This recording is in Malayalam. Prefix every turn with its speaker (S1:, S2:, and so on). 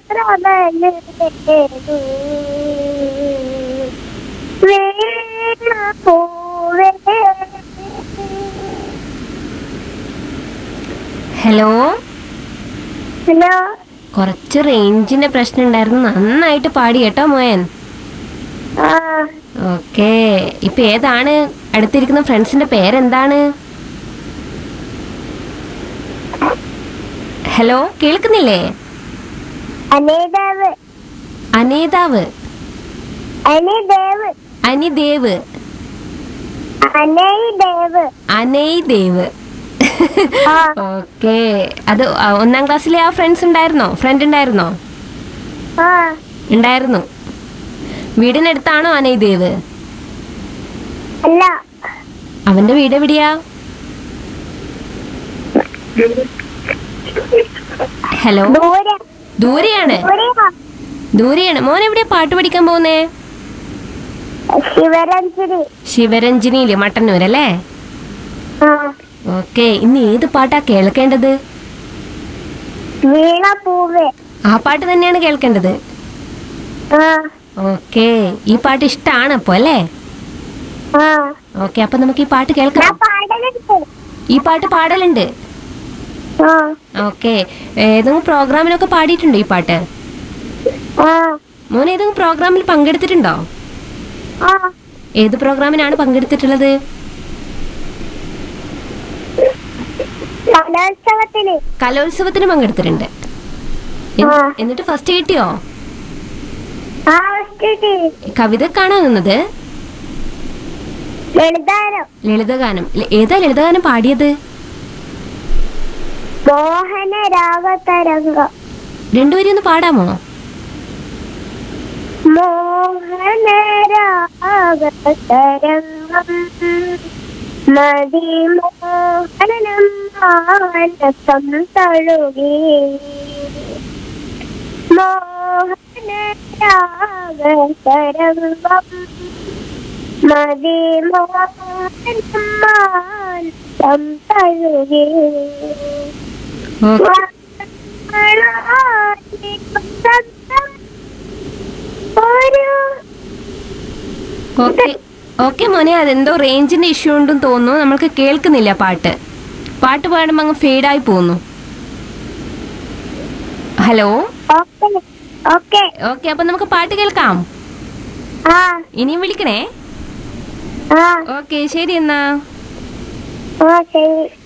S1: മാത്രമല്ലേ വീണ പൂവേ
S2: ഹലോ
S1: ഹലോ
S2: കുറച്ച് റേഞ്ചിന്റെ പ്രശ്നം ഉണ്ടായിരുന്നു നന്നായിട്ട് പാടി കേട്ടോ മോയൻ
S1: ആ
S2: ഓക്കെ ഇപ്പൊ ഏതാണ് അടുത്തിരിക്കുന്ന ഫ്രണ്ട്സിന്റെ പേരെന്താണ് ഹലോ കേൾക്കുന്നില്ലേ
S1: അനിദേവ്
S2: അനേതാവ്
S1: അനിദേവ്
S2: അനിദേവ്
S1: അനൈദേവ്
S2: അനൈദേവ്
S1: ആ
S2: ഓക്കെ അത് ആ, ഒന്നാം ക്ലാസ്സിലെ ആ ഫ്രണ്ട്സ് ഉണ്ടായിരുന്നോ ഫ്രണ്ട് ഉണ്ടായിരുന്നോ
S1: ആ
S2: ഉണ്ടായിരുന്നു വീടിനടുത്താണോ അനൈദേവ്
S1: അല്ല
S2: അവന്റെ വീട് എവിടെയാ ഹലോ
S1: ദൂരെ
S2: ദൂരെയാണ്
S1: ദൂരെയാ
S2: ദൂരെയാണ് മോൻ എവിടെയാ പാട്ട് പഠിക്കാൻ പോകുന്നേ
S1: ശിവരഞ്ജനി
S2: ശിവരഞ്ജിനിയില് മട്ടന്നൂർ അല്ലേ
S1: ആ
S2: ഓക്കെ ഇന്ന് ഏത് പാട്ടാ കേൾക്കേണ്ടത്
S1: വീണ പൂവേ
S2: ആ പാട്ട് തന്നെയാണ് കേൾക്കേണ്ടത്
S1: ആ
S2: ഓക്കെ ഈ പാട്ട് ഇഷ്ടമാണ് അപ്പൊ അല്ലേ
S1: ആ
S2: ഓക്കെ അപ്പൊ നമുക്ക് ഈ പാട്ട്
S1: ഞാൻ
S2: കേൾക്കാം
S1: പാടലുണ്ട്
S2: ഈ പാട്ട് പാടലുണ്ട്
S1: ആ
S2: ഓക്കെ ഏതെങ്കിലും പ്രോഗ്രാമിനൊക്കെ പാടിയിട്ടുണ്ടോ ഈ പാട്ട്
S1: ആ
S2: മോൻ ഏതെങ്കിലും പ്രോഗ്രാമിൽ പങ്കെടുത്തിട്ടുണ്ടോ
S1: ആ
S2: ഏത് പ്രോഗ്രാമിനാണ് പങ്കെടുത്തിട്ടുള്ളത്
S1: കലോത്സവത്തിന്
S2: കലോത്സവത്തിന് പങ്കെടുത്തിട്ടുണ്ട് എന്നി-
S1: ആ.
S2: എന്നിട്ട് ഫസ്റ്റ് കിട്ടിയോ
S1: ആ ഫസ്റ്റ്
S2: കവിതക്കാണോ നിന്നത്
S1: ലളിതാരം
S2: ലളിതഗാനം ല- ഏതാ ലളിതഗാനം പാടിയത്
S1: മോഹന രാഗതരംഗം
S2: രണ്ടുപേരും ഒന്ന് പാടാമോ
S1: മോഹന രാഗതരംഗം മതിമോഹനം മാനസം തഴുകി മോഹന രാഗതരംഗം മതിമോഹനം മാനസം തഴുകി
S2: ഓക്കെ
S1: ഒരു
S2: ഓക്കെ ഓക്കെ മോനെ അതെന്തോ റേഞ്ചിന്റെ ഇഷ്യൂ ഉണ്ടെന്ന് തോന്നുന്നു നമ്മൾക്ക് കേൾക്കുന്നില്ല പാട്ട് പാട്ട് പാടുമ്പോൾ അങ്ങ് ഫെയ്ഡായി പോകുന്നു ഹലോ
S1: ഓക്കെ ഓക്കെ
S2: ഓക്കെ അപ്പൊ നമുക്ക് പാട്ട് കേൾക്കാം
S1: ആ
S2: ഇനിയും വിളിക്കണേ
S1: ആ
S2: ഓക്കെ ശരി എന്നാ
S1: ആ ശരി